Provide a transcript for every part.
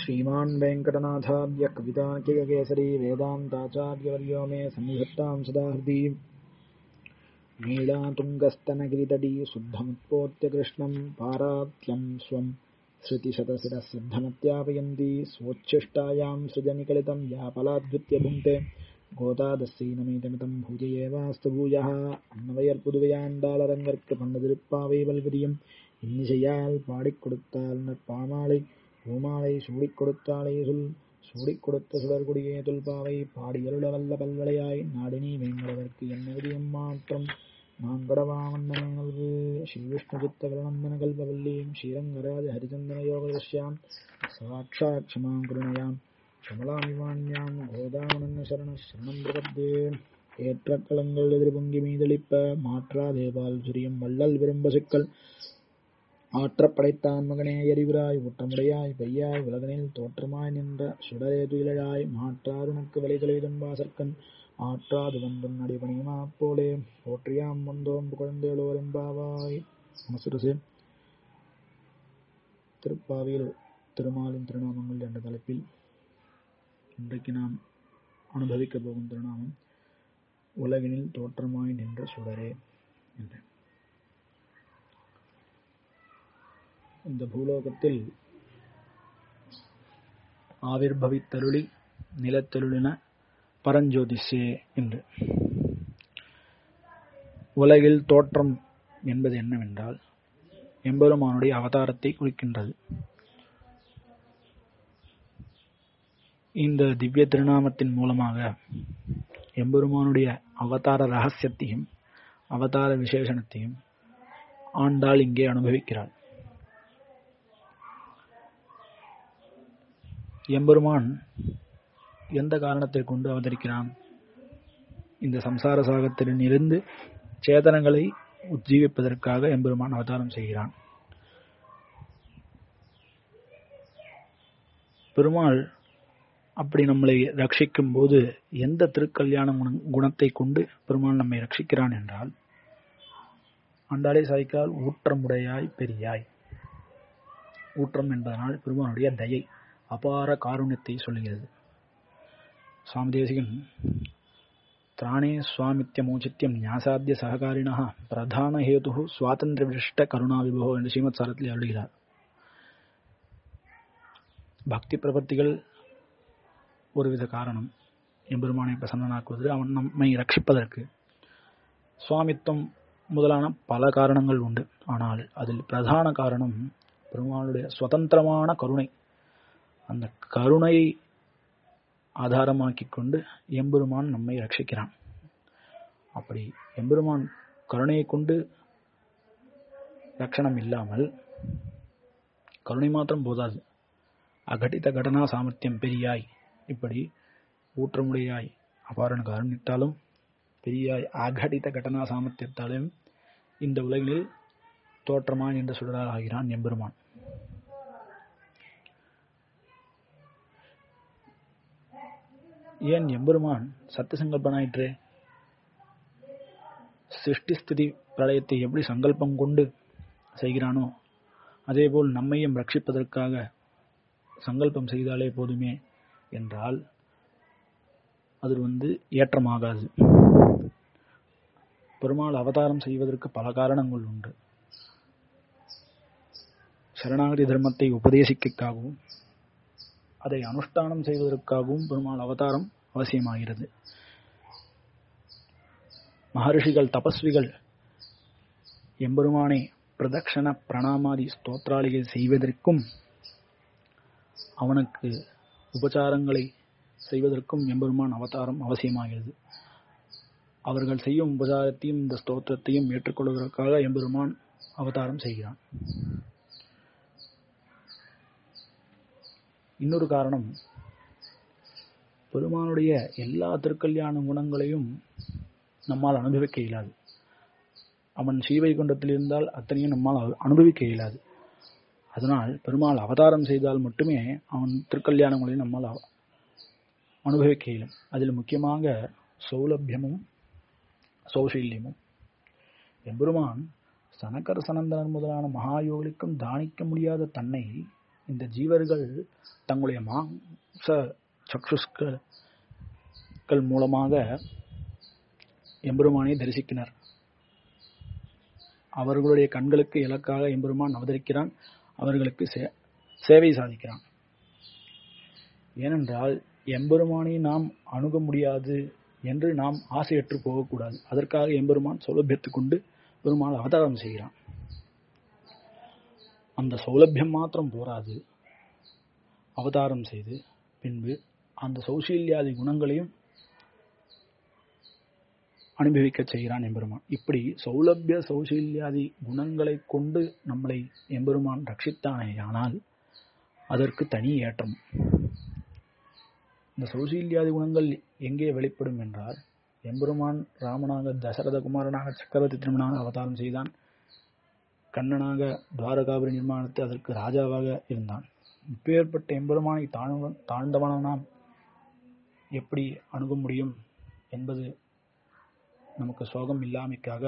श्रीमान् वेङ्कटनाथार्य कविताकिककेसरी वेदान्ताचार्यवर्यो मे सन्निधत्तां सदा हृदि नीलातुङ्गस्तनगिरितटी शुद्धमुत्पोत्य कृष्णम् पारात्यं स्वम् श्रुतिशतशिरः सिद्धमत्यापयन्ती स्वोच्छिष्टायां सृजनिकलितं यापलाद्युत्य भुङ्क्ते கோதாதஸ்ஸீனமீதமிதம் பூஜையேவாஸ்து பூயः அன்னவையர் புதுவையாண்டாளரங்கற்கு பண்ணதிருப்பாவை வல்விரியும் இன்னிசையால் பாடிக் கொடுத்தால் நற்பாமாலை பூமாலை சூடிக் கொடுத்தாலே சொல் சூடிக் கொடுத்த சுடர்குடியே தொல்பாவை பாடியருள வல்ல பல்வளையாய் நாடினி வேங்கடவர்க்கு என்ன விதியும் மாற்றம் நான்கடவா வண்ணமே நல்கு ஸ்ரீவிஷ்ணுஜித்த கலநந்தன கல்பவல்லீம் ஸ்ரீரங்கராஜ ஹரிச்சந்தன யோகதஸ்யாம் சாட்சாத் க்ஷமாம் கருணயாம் கமலாமிவாண்யாம் கோதாமனன்ன சரண சரணம் பிரபத்தே ஏற்ற களங்கள் எதிர்பொங்கி மீதளிப்ப மாற்றா தேவால் சுரியும் வள்ளல் விரும்ப சிக்கல் ஆற்றப் படைத்தான் மகனே எரிவிராய் ஊட்டமுடையாய் பெய்யாய் உலகனில் தோற்றமாய் நின்ற சுடரே துயிலாய் மாற்றாருனக்கு வழி தொலைதன் வாசற்கண் ஆற்றாது வந்தும் நடிபணியுமா போலே போற்றியாம் வந்தோம் குழந்தைகளோர் எம்பாவாய் மசுரசே திருப்பாவியில் திருமாலின் திருநாமங்கள் என்ற தலைப்பில் இன்றைக்கு நாம் அனுபவிக்க போகும் திருநாமம் உலகினில் தோற்றமாய் நின்ற சுடரே என்று இந்த பூலோகத்தில் ஆவிர்பவித்தருளி நிலத்தருளின பரஞ்சோதிஷே என்று உலகில் தோற்றம் என்பது என்னவென்றால் எம்பெருமானுடைய அவதாரத்தை குறிக்கின்றது இந்த திவ்ய திருநாமத்தின் மூலமாக எம்பெருமானுடைய அவதார ரகசியத்தையும் அவதார விசேஷணத்தையும் ஆண்டாள் இங்கே அனுபவிக்கிறாள் எம்பெருமான் எந்த காரணத்தை கொண்டு அவதரிக்கிறான் இந்த சம்சார சாகத்திலிருந்து இருந்து சேதனங்களை உஜ்ஜீவிப்பதற்காக எம்பெருமான் அவதாரம் செய்கிறான் பெருமாள் அப்படி நம்மளை ரட்சிக்கும் போது எந்த திருக்கல்யாண குணத்தை கொண்டு பெருமாள் நம்மை ரட்சிக்கிறான் என்றால் அண்டாலே சாய்க்கால் ஊற்றமுடையாய் பெரியாய் ஊற்றம் என்பதனால் பெருமானுடைய தயை அபார காருண்யத்தை சொல்லுகிறது சுவாமி தேசிகன் திராணே சுவாமித்யமோச்சித்யம் ஞாசாத்திய சககாரிணா பிரதான ஹேது சுவாதந்திர விசிஷ்ட கருணா விபோ என்று ஸ்ரீமத் சாரத்தில் அருளுகிறார் பக்தி பிரபத்திகள் ஒருவித காரணம் எம்பெருமானை பிரசன்னனாக்குவது அவன் நம்மை ரட்சிப்பதற்கு சுவாமித்துவம் முதலான பல காரணங்கள் உண்டு ஆனால் அதில் பிரதான காரணம் பெருமாளுடைய சுதந்திரமான கருணை அந்த கருணையை ஆதாரமாக்கிக் கொண்டு எம்பெருமான் நம்மை ரட்சிக்கிறான் அப்படி எம்பெருமான் கருணையை கொண்டு ரட்சணம் இல்லாமல் கருணை மாத்திரம் போதாது அகட்டித கடனா சாமர்த்தியம் பெரியாய் இப்படி ஊற்றமுடையாய் அபாரண காரணித்தாலும் பெரியாய் அகடித கடனா சாமர்த்தியத்தாலும் இந்த உலகில் தோற்றமான் என்று சுடரால் ஆகிறான் எம்பெருமான் ஏன் எம்பெருமான் சத்திய சங்கல்பனாயிற்று சிருஷ்டி ஸ்திதி பிரளயத்தை எப்படி சங்கல்பம் கொண்டு செய்கிறானோ அதேபோல் நம்மையும் ரட்சிப்பதற்காக சங்கல்பம் செய்தாலே போதுமே என்றால் அது வந்து ஏற்றமாகாது பெருமாள் அவதாரம் செய்வதற்கு பல காரணங்கள் உண்டு சரணாகதி தர்மத்தை உபதேசிக்காகவும் அதை அனுஷ்டானம் செய்வதற்காகவும் பெருமாள் அவதாரம் அவசியமாகிறது மகர்ஷிகள் தபஸ்விகள் எம்பெருமானை பிரதக்ஷண பிரணாமாதி ஸ்தோத்ராளிகள் செய்வதற்கும் அவனுக்கு உபச்சாரங்களை செய்வதற்கும் எம்பெருமான் அவதாரம் அவசியமாகிறது அவர்கள் செய்யும் உபச்சாரத்தையும் இந்த ஸ்தோத்திரத்தையும் ஏற்றுக்கொள்வதற்காக எம்பெருமான் அவதாரம் செய்கிறான் இன்னொரு காரணம் பெருமானுடைய எல்லா திருக்கல்யாண குணங்களையும் நம்மால் அனுபவிக்க இயலாது அவன் ஸ்ரீவைகுண்டத்தில் இருந்தால் அத்தனையும் நம்மால் அனுபவிக்க இயலாது அதனால் பெருமாள் அவதாரம் செய்தால் மட்டுமே அவன் திருக்கல்யாணங்களை நம்மால் அனுபவிக்க இயலும் அதில் முக்கியமாக சௌலபியமும் சௌசல்யமும் எம்பெருமான் சனக்கர் சனந்தனர் முதலான மகாயோகிக்கும் தானிக்க முடியாத தன்னை இந்த ஜீவர்கள் தங்களுடைய மாம்ச சக்ஷுஸ்கள் மூலமாக எம்பெருமானை தரிசிக்கினர் அவர்களுடைய கண்களுக்கு இலக்காக எம்பெருமான் அவதரிக்கிறான் அவர்களுக்கு சேவை சாதிக்கிறான் ஏனென்றால் எம்பெருமானை நாம் அணுக முடியாது என்று நாம் ஆசையற்று போகக்கூடாது அதற்காக எம்பெருமான் சௌலபியத்துக் கொண்டு பெருமாள் அவதாரம் செய்கிறான் அந்த சௌலபியம் மாத்திரம் போராது அவதாரம் செய்து பின்பு அந்த சௌசீல்யாதி குணங்களையும் அனுபவிக்க செய்கிறான் எம்பெருமான் இப்படி சௌலபிய சௌசீல்யாதி குணங்களை கொண்டு நம்மளை எம்பெருமான் ரட்சித்தானே ஆனால் அதற்கு தனி ஏற்றம் இந்த சௌசீல்யாதி குணங்கள் எங்கே வெளிப்படும் என்றால் எம்பெருமான் ராமனாக தசரத குமாரனாக சக்கரவர்த்தி திருமணாக அவதாரம் செய்தான் கண்ணனாக துவாரகாபுரி நிர்மாணத்தை அதற்கு ராஜாவாக இருந்தான் இப்பேற்பட்ட எம்பெருமானை தாழ்ந்த தாழ்ந்தவன நாம் எப்படி அணுக முடியும் என்பது நமக்கு சோகம் இல்லாமைக்காக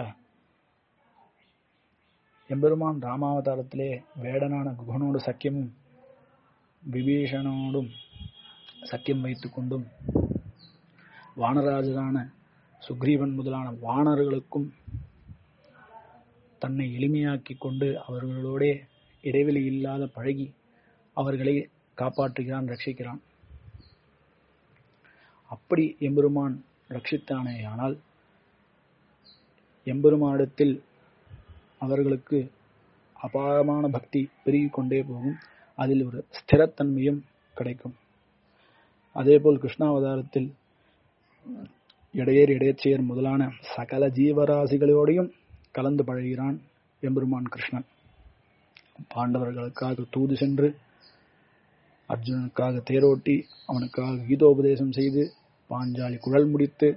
எம்பெருமான் ராமாவதாரத்திலே வேடனான குகனோடு சக்கியமும் விபீஷணோடும் சக்கியம் வைத்துக் கொண்டும் வானராஜரான சுக்ரீவன் முதலான வானர்களுக்கும் தன்னை எளிமையாக்கிக் கொண்டு அவர்களோடே இடைவெளி இல்லாத பழகி அவர்களை காப்பாற்றுகிறான் ரட்சிக்கிறான் அப்படி எம்பெருமான் ரட்சித்தானே ஆனால் எம்பெருமானிடத்தில் அவர்களுக்கு அபாரமான பக்தி பெருகிக் கொண்டே போகும் அதில் ஒரு ஸ்திரத்தன்மையும் கிடைக்கும் அதேபோல் கிருஷ்ணாவதாரத்தில் இடையேர் இடையச்செயர் முதலான சகல ஜீவராசிகளோடையும் கலந்து பழகிறான் எம்பெருமான் கிருஷ்ணன் பாண்டவர்களுக்காக தூது சென்று அர்ஜுனனுக்காக தேரோட்டி அவனுக்காக கீதோபதேசம் செய்து பாஞ்சாலி குழல் முடித்து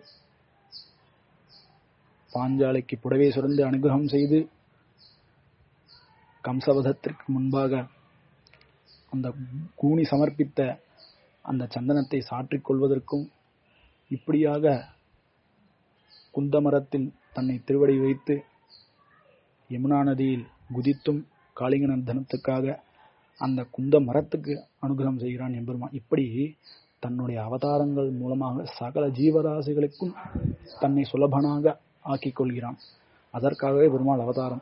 பாஞ்சாலிக்கு புடவை சுரந்து அனுகிரகம் செய்து கம்சவதத்திற்கு முன்பாக அந்த கூனி சமர்ப்பித்த அந்த சந்தனத்தை சாற்றிக் கொள்வதற்கும் இப்படியாக குந்தமரத்தில் தன்னை திருவடி வைத்து யமுனா நதியில் குதித்தும் காளிங்கநந்தனத்துக்காக அந்த குந்த மரத்துக்கு அனுகிரகம் செய்கிறான் எம்பெருமான் இப்படி தன்னுடைய அவதாரங்கள் மூலமாக சகல ஜீவராசிகளுக்கும் தன்னை சுலபனாக ஆக்கிக் கொள்கிறான் அதற்காகவே பெருமாள் அவதாரம்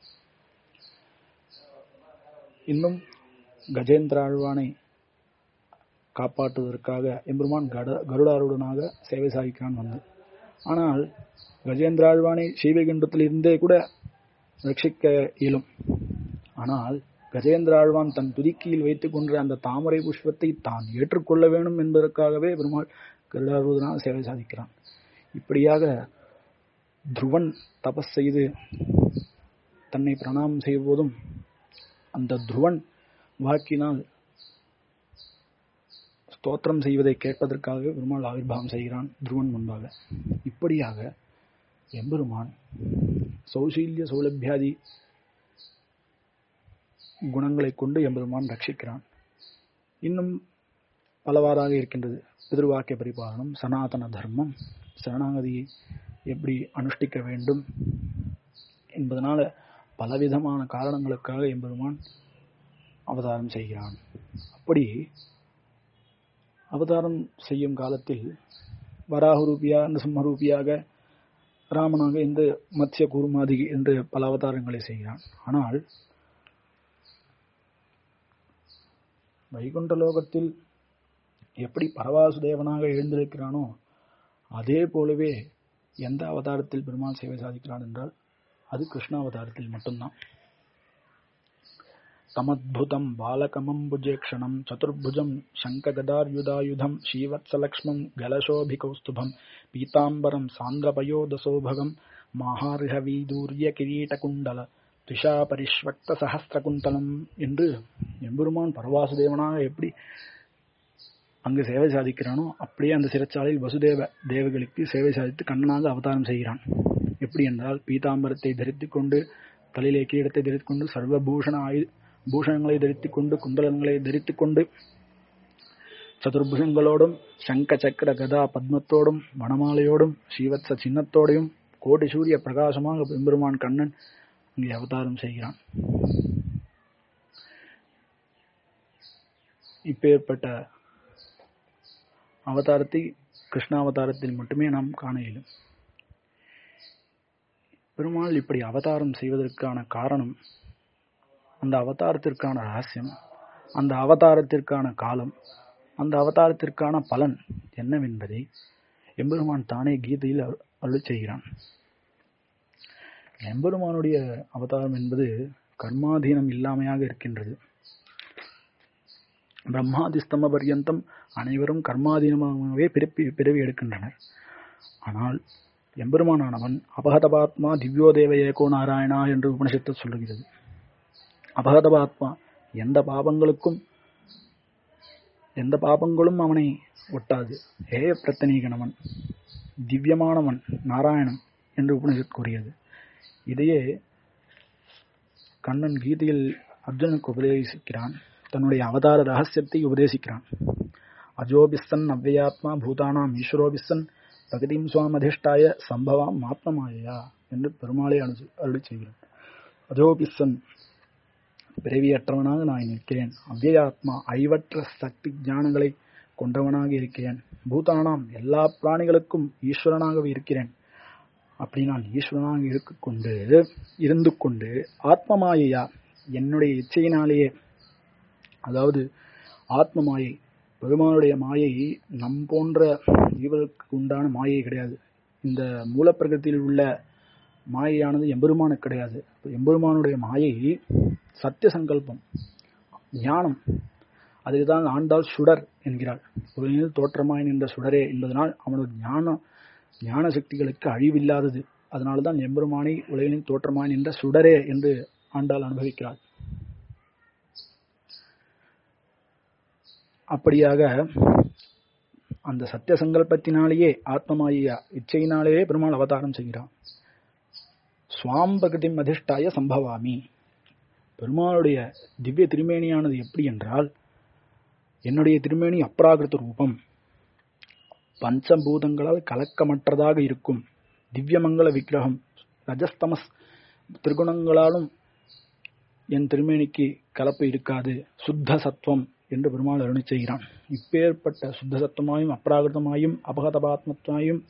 இன்னும் கஜேந்திராழ்வானை காப்பாற்றுவதற்காக எம்பெருமான் கட கருடாருடனாக சேவை சாதிக்கிறான் வந்து ஆனால் கஜேந்திராழ்வானை சீவகண்டத்தில் இருந்தே கூட ரட்சிக்க இயலும் ஆனால் கஜேந்திராழ்வான் தன் துதிக்கியில் வைத்துக் கொன்ற அந்த தாமரை புஷ்பத்தை தான் ஏற்றுக்கொள்ள வேண்டும் என்பதற்காகவே பெருமாள் கருடாருடனாக சேவை சாதிக்கிறான் இப்படியாக துருவன் தபஸ் செய்து தன்னை பிரணாமம் செய்வதும் அந்த துருவன் வாக்கினால் ஸ்தோத்திரம் செய்வதை கேட்பதற்காகவே பெருமாள் ஆவிர்வாவம் செய்கிறான் துருவன் முன்பாக இப்படியாக எம்பெருமான் சௌசீல்ய சௌலபியாதி குணங்களை கொண்டு எம்பெருமான் ரட்சிக்கிறான் இன்னும் பலவாறாக இருக்கின்றது பிதிர்வாக்கிய பரிபாலனம் சனாதன தர்மம் சரணாகதியை எப்படி அனுஷ்டிக்க வேண்டும் என்பதனால பலவிதமான காரணங்களுக்காக எம்பெருமான் அவதாரம் செய்கிறான் அப்படி அவதாரம் செய்யும் காலத்தில் வராகுரூபியா நிருசிம்மரூபியாக ராமனாக இந்த மத்ய குருமாதி என்று பல அவதாரங்களை செய்கிறான் ஆனால் வைகுண்ட லோகத்தில் எப்படி பரவாசுதேவனாக எழுந்திருக்கிறானோ அதே போலவே எந்த அவதாரத்தில் பெருமாள் சேவை சாதிக்கிறான் என்றால் அது கிருஷ்ணாவதாரத்தில் மட்டும்தான் தமத்புதம் பாலகமம்புஜேக்ஷணம் சதுர்புஜம் சங்ககதார்யுதாயுதம் ஸ்ரீவத்சலக்ஷ்மம் கலசோபிகௌஸ்துபம் பீதாம்பரம் சாந்திரபயோதசோபகம் மாஹார்ஹவீதூரிய கிரீட்டகுண்டல துஷா பரிஷ்வக்த சஹஸ்திரகுந்தலம் என்று எம்பெருமான் பரவாசுதேவனாக எப்படி அங்கு சேவை சாதிக்கிறானோ அப்படியே அந்த சிறைச்சாலையில் வசுதேவ தேவர்களுக்கு சேவை சாதித்து கண்ணனாக அவதாரம் செய்கிறான் எப்படி என்றால் பீதாம்பரத்தை தரித்துக் கொண்டு தலையிலே கிரீடத்தை தரித்துக் கொண்டு சர்வபூஷண ஆயு பூஷணங்களை தரித்துக் கொண்டு குந்தலங்களை தரித்துக் கொண்டு சதுர்புஷங்களோடும் சங்க சக்கர கதா பத்மத்தோடும் வனமாலையோடும் ஸ்ரீவத்ச சின்னத்தோடையும் கோடி சூரிய பிரகாசமாக பெருமான் கண்ணன் இங்கே அவதாரம் செய்கிறான் இப்பேற்பட்ட அவதாரத்தை கிருஷ்ணாவதாரத்தில் மட்டுமே நாம் காண இயலும் பெருமாள் இப்படி அவதாரம் செய்வதற்கான காரணம் அந்த அவதாரத்திற்கான ரகசியம் அந்த அவதாரத்திற்கான காலம் அந்த அவதாரத்திற்கான பலன் என்னவென்பதை எம்பெருமான் தானே கீதையில் அருள் செய்கிறான் எம்பெருமானுடைய அவதாரம் என்பது கர்மாதீனம் இல்லாமையாக இருக்கின்றது பிரம்மாதிஸ்தம பர்யந்தம் அனைவரும் கர்மாதீனமாகவே பிறப்பி பிறவி எடுக்கின்றனர் ஆனால் எம்பெருமானானவன் அபகதபாத்மா திவ்யோதேவ ஏகோ நாராயணா என்று உபனிஷத்து சொல்லுகிறது அபகதபாத்மா எந்த பாபங்களுக்கும் எந்த பாபங்களும் அவனை ஒட்டாது ஏ பிரத்தனீகனவன் திவ்யமானவன் நாராயணன் என்று உபனிஷத் கூறியது இதையே கண்ணன் கீதையில் அர்ஜுனுக்கு உபதேசிக்கிறான் தன்னுடைய அவதார ரகசியத்தை உபதேசிக்கிறான் அஜோபிஸ்தன் அவ்வியாத்மா பூதானாம் ஈஸ்வரோபிஸ்தன் பிரகதிம் சுவாமதிஷ்டாய சம்பவாம் மாத்மமாயா என்று பெருமாளை அனு அருளி செய்கிறான் அஜோபிஸ்தன் பிறவியற்றவனாக நான் நிற்கிறேன் அவ்வியாத்மா அழிவற்ற சக்தி ஞானங்களை கொண்டவனாக இருக்கிறேன் பூதானாம் எல்லா பிராணிகளுக்கும் ஈஸ்வரனாகவே இருக்கிறேன் அப்படி நான் ஈஸ்வரனாக இருக்க கொண்டு இருந்து கொண்டு ஆத்மமாயையா என்னுடைய இச்சையினாலேயே அதாவது ஆத்ம மாயை பெருமானுடைய மாயை நம் போன்ற ஜீவர்களுக்கு உண்டான மாயை கிடையாது இந்த மூலப்பிரகத்தில் உள்ள மாயையானது எம்பெருமானுக்கு கிடையாது எம்பெருமானுடைய மாயை சத்திய சங்கல்பம் ஞானம் அதுதான் ஆண்டாள் சுடர் என்கிறாள் உலகில் தோற்றமாய் நின்ற சுடரே என்பதனால் அவனது ஞான ஞான சக்திகளுக்கு அழிவில்லாதது அதனால்தான் எம்பெருமானை உலகினில் தோற்றமாய் நின்ற சுடரே என்று ஆண்டாள் அனுபவிக்கிறாள் அப்படியாக அந்த சத்திய சங்கல்பத்தினாலேயே ஆத்மமாய இச்சையினாலேயே பெருமாள் அவதாரம் செய்கிறான் சுவாம் பிரகதி அதிஷ்டாய சம்பவாமி பெருமாளுடைய திவ்ய திருமேனியானது எப்படி என்றால் என்னுடைய திருமேனி அப்ராகிருத ரூபம் பஞ்சபூதங்களால் கலக்கமற்றதாக இருக்கும் திவ்யமங்கல விக்கிரகம் ரஜஸ்தமஸ் திருகுணங்களாலும் என் திருமேனிக்கு கலப்பு இருக்காது சுத்த சத்துவம் என்று பெருமாள் அருணி செய்கிறான் இப்பேற்பட்ட சுத்த சத்துவமாயும் அப்ராகிருதமாயும் அபகதபாத்மத்வாயும்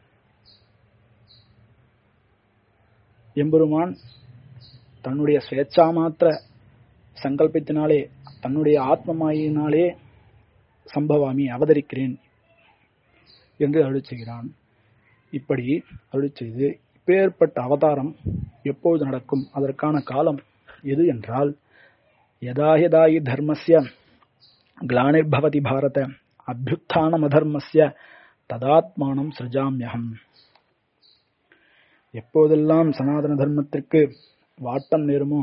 எம்பெருமான் தன்னுடைய சுவேச்சா மாத்திர சங்கல்பத்தினாலே தன்னுடைய ஆத்மமாயினாலே சம்பவாமி அவதரிக்கிறேன் என்று அருள் செய்கிறான் இப்படி அருள் செய்து இப்பேற்பட்ட அவதாரம் எப்பொழுது நடக்கும் அதற்கான காலம் எது என்றால் யதாயதாயி தர்மஸ்ய கிளானிர்பவதி பாரத அபியுத்தானமதர்மஸ்ய ததாத்மானம் சிருஜாமியகம் எப்போதெல்லாம் சனாதன தர்மத்திற்கு வாட்டம் நேருமோ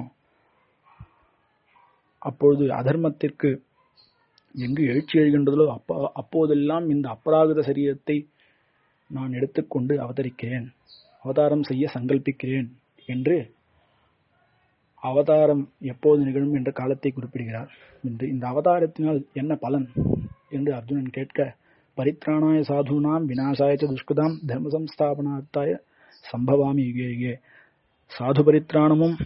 அப்பொழுது அதர்மத்திற்கு எங்கு எழுச்சி எழுகின்றதோ அப்போ அப்போதெல்லாம் இந்த அபராகித சரீரத்தை நான் எடுத்துக்கொண்டு அவதரிக்கிறேன் அவதாரம் செய்ய சங்கல்பிக்கிறேன் என்று அவதாரம் எப்போது நிகழும் என்ற காலத்தை குறிப்பிடுகிறார் என்று இந்த அவதாரத்தினால் என்ன பலன் என்று அர்ஜுனன் கேட்க பரித்ராணாய சாதுனாம் விநாசாய துஷ்குதாம் தர்ம சம்ஸ்தாபனார்த்தாய சம்பவாமி யுகே யுகே சாது பரித்ராணமும்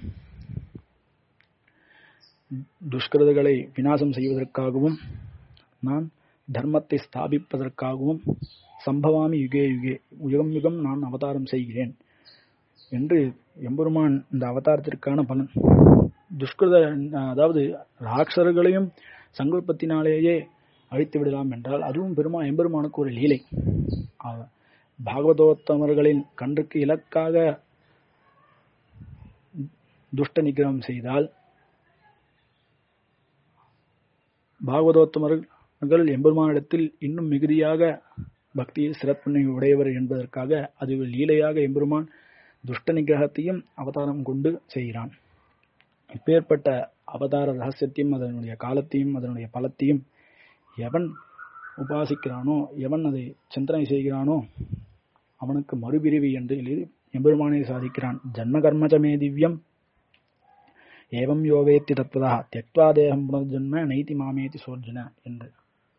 துஷ்கிருதங்களை விநாசம் செய்வதற்காகவும் நான் தர்மத்தை ஸ்தாபிப்பதற்காகவும் சம்பவாமி யுகே யுகே யுகம் யுகம் நான் அவதாரம் செய்கிறேன் என்று எம்பெருமான் இந்த அவதாரத்திற்கான பலன் துஷ்கிருத அதாவது ராட்சர்களையும் சங்கல்பத்தினாலேயே அழித்து விடலாம் என்றால் அதுவும் பெருமா எம்பெருமானுக்கு ஒரு லீலை பாகவதோத்தமர்களின் கன்றுக்கு இலக்காக துஷ்ட நிகிரகம் செய்தால் பாகவதோத்தமர்கள் எம்பெருமானிடத்தில் இன்னும் மிகுதியாக பக்தியில் சிறப்பினை உடையவர் என்பதற்காக அது லீலையாக எம்பெருமான் துஷ்ட நிகிரகத்தையும் அவதாரம் கொண்டு செய்கிறான் இப்பேற்பட்ட அவதார ரகசியத்தையும் அதனுடைய காலத்தையும் அதனுடைய பலத்தையும் எவன் உபாசிக்கிறானோ எவன் அதை சிந்தனை செய்கிறானோ அவனுக்கு மறுபிரிவி என்று எம்பெருமானை சாதிக்கிறான் ஜன்ம கர்மஜமே திவ்யம் ஏவம் யோவேத்தி தத்வதா தியக்வா தேகம் புனர்ஜன்ம நைதி மாமேதி சோர்ஜன என்று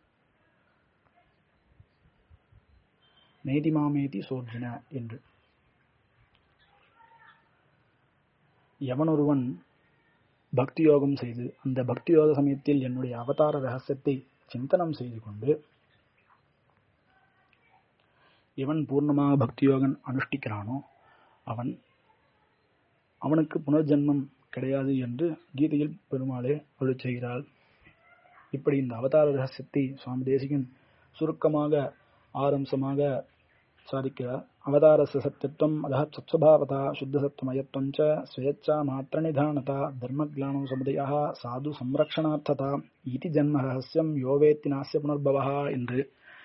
நைதி மாமேதி சோர்ஜன என்று எவனொருவன் பக்தி யோகம் செய்து அந்த பக்தி யோக சமயத்தில் என்னுடைய அவதார ரகசியத்தை சிந்தனம் செய்து கொண்டு எவன் பூர்ணமாக பக்தி யோகன் அனுஷ்டிக்கிறானோ அவன் அவனுக்கு புனர்ஜென்மம் கிடையாது என்று கீதையில் பெருமாளே அருள் செய்கிறாள் இப்படி இந்த அவதார ரகசியத்தை சுவாமி தேசிகன் சுருக்கமாக ஆரம்சமாக சாதிக்கிறார் அவதாரஸ்ய சத்தியத்துவம் அதः சத்ஸ்வபாவதா சுத்தசத்வமயத்துவம் ச ஸ்வேच्छா மாத்திர நிதானதா தர்மக்லானோ சமுதயः சாது சம்ரக்ஷணார்த்ததா இதி ஜன்ம ரகசியம் யோவேத்தி நாஸ்ய புனர்பவः என்று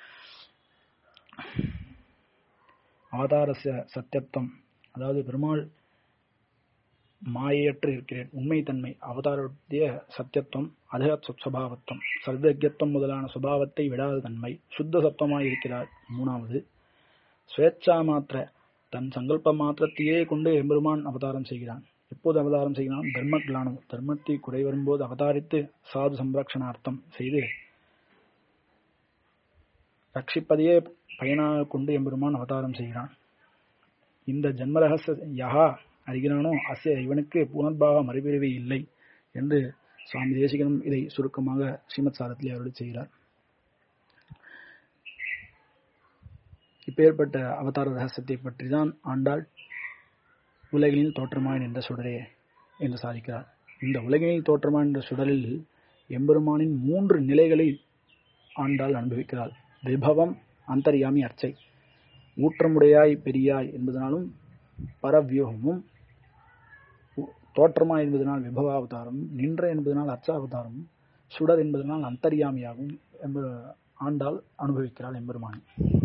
அவதாரஸ்ய சத்தியத்துவம் அதாவது பெருமாள் மாயையற்று இருக்கிறேன் உண்மைத்தன்மை அவதாரத்திய சத்தியத்துவம் அதகத் சுபாவத்துவம் சர்வஜத்துவம் முதலான சுபாவத்தை விடாத தன்மை சுத்த சத்துவமாய் இருக்கிறார் மூணாவது சுவேச்சா மாத்திர தன் சங்கல்ப மாத்திரத்தையே கொண்டு எம்பெருமான் அவதாரம் செய்கிறான் எப்போது அவதாரம் செய்கிறான் தர்ம கிளானம் தர்மத்தை குறை வரும்போது அவதாரித்து சாது சம்ரக்ஷணார்த்தம் செய்து ரட்சிப்பதையே பயனாக கொண்டு எம்பெருமான் அவதாரம் செய்கிறான் இந்த ஜன்மரகச யகா அறிகிறானோ அசே இவனுக்கு புனர்பாவ மறுபிறவி இல்லை என்று சுவாமி தேசிகனும் இதை சுருக்கமாக ஸ்ரீமத் சாரத்திலே அருளி செய்கிறார் இப்பேற்பட்ட அவதார ரகசியத்தை பற்றி தான் ஆண்டாள் உலகினில் தோற்றமாய் நின்ற சுடரே என்று சாதிக்கிறார் இந்த உலகினில் தோற்றமாய் நின்ற சுடரில் எம்பெருமானின் மூன்று நிலைகளை ஆண்டாள் அனுபவிக்கிறாள் விபவம் அந்தர்யாமி அர்ச்சை ஊற்றமுடையாய் பெரியாய் என்பதனாலும் பரவியூகமும் தோற்றமாய் என்பதனால் விபவாவதாரமும் நின்ற என்பதனால் அச்சாவதாரமும் சுடர் என்பதனால் அந்தர்யாமியாகவும் என்ப ஆண்டாள் அனுபவிக்கிறாள் எம்பெருமானி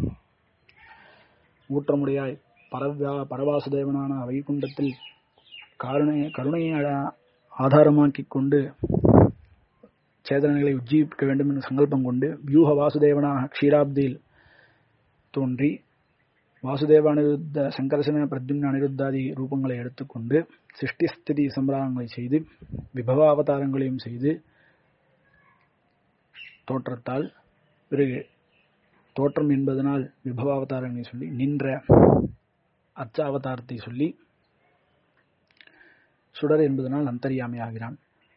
ஊற்றமுடையாய் பரவா பரவாசுதேவனான வைகுண்டத்தில் கருணை கருணையை ஆதாரமாக்கிக் கொண்டு சேதனங்களை உஜ்ஜீவிக்க வேண்டும் என்ற சங்கல்பம் கொண்டு வியூக வாசுதேவனாக க்ஷீராப்தியில் தோன்றி வாசுதேவ அனிருத்த சங்கரசன பிரத்யும்ன அனிருத்தாதி ரூபங்களை எடுத்துக்கொண்டு சிருஷ்டி ஸ்திதி சம்பிரதாயங்களை செய்து விபவ அவதாரங்களையும் செய்து தோற்றத்தால் பிறகு தோற்றம் என்பதனால் விபவ அவதாரங்களை சொல்லி நின்ற அச்ச அவதாரத்தை சொல்லி சுடர் என்பதனால் அந்தரியாமை ஆகிறான்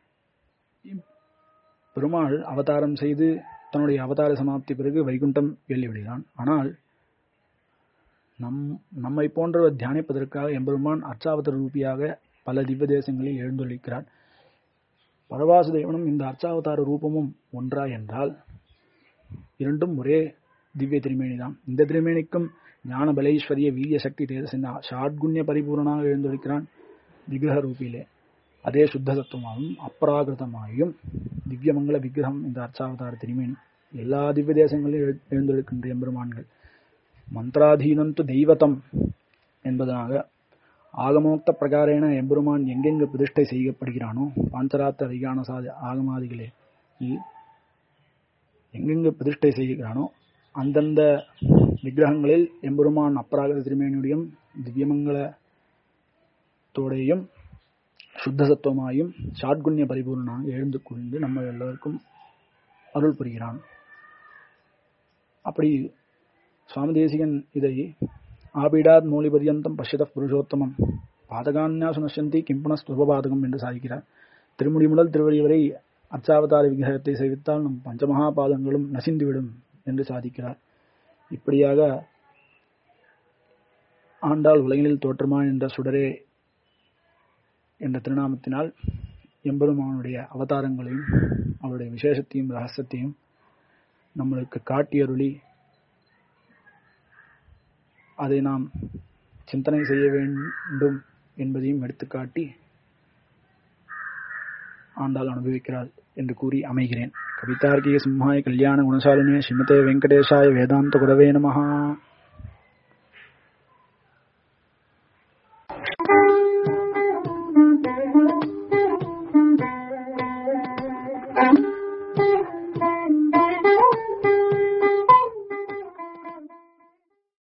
பெருமாள் அவதாரம் செய்து தன்னுடைய அவதார சமாப்தி பிறகு வைகுண்டம் எள்ளி விடுகிறான் ஆனால் நம் நம்மை போன்றவர் தியானிப்பதற்காக எம்பெருமான் அர்ச்சாவதார ரூபியாக பல திவ்ய தேசங்களில் எழுந்தொழிக்கிறார் பரவாசுதேவனும் இந்த அர்ச்சாவதார ரூபமும் ஒன்றா என்றால் இரண்டும் ஒரே திவ்ய திருமேனி தான் இந்த திருமேனிக்கும் ஞான பலேஸ்வரிய வீரிய சக்தி தேஜசின் ஷாட்குண்ய பரிபூர்ணனாக எழுந்தொழிக்கிறான் விக்கிரக ரூபியிலே அதே சுத்த சத்துவமாகவும் அப்ராகிருதமாயும் திவ்யமங்கல விக்கிரகம் இந்த அர்ச்சாவதார திருமேனி எல்லா திவ்ய தேசங்களிலும் எழுந்தொழிக்கின்ற எம்பெருமான்கள் மந்திராதீனம் து தெய்வத்தம் என்பதனாக ஆகமோக்த பிரகாரேன எம்பெருமான் எங்கெங்கு பிரதிஷ்டை செய்யப்படுகிறானோ பாஞ்சராத்த விகான சாதி ஆகமாதிகளே எங்கெங்கு பிரதிஷ்டை செய்கிறானோ அந்தந்த விக்கிரகங்களில் எம்பெருமான் அப்ராகிருத திருமேனியுடையும் திவ்யமங்கலத்தோடையும் சுத்த சத்துவமாயும் ஷாட்குண்ய பரிபூர்ணனாக எழுந்து கொண்டு நம்ம எல்லோருக்கும் அருள் புரிகிறான் அப்படி சுவாமி தேசிகன் இதை ஆபிடாத் மூலி பரியந்தம் பஷ்யத புருஷோத்தமம் பாதகான்யாசு நசந்தி கிம்பன ஸ்துபபாதகம் என்று சாதிக்கிறார் திருமுடி முதல் திருவடி வரை அச்சாவதார விக்கிரகத்தை சேவித்தால் நம் பஞ்சமகா பாதங்களும் நசிந்துவிடும் என்று சாதிக்கிறார் இப்படியாக ஆண்டாள் உலகினில் தோற்றமான் என்ற சுடரே என்ற திருநாமத்தினால் எம்பெருமானுடைய அவதாரங்களையும் அவருடைய விசேஷத்தையும் ரகசியத்தையும் நம்மளுக்கு காட்டியருளி அதை நாம் சிந்தனை செய்ய வேண்டும் என்பதையும் எடுத்துக்காட்டி ஆண்டாள் அனுபவிக்கிறாள் என்று கூறி அமைகிறேன் கவிதார்க்கிய சிம்ஹாய கல்யாண குணசாலினே ஸ்ரீமதே வெங்கடேஷாய வேதாந்த குரவே நமஹா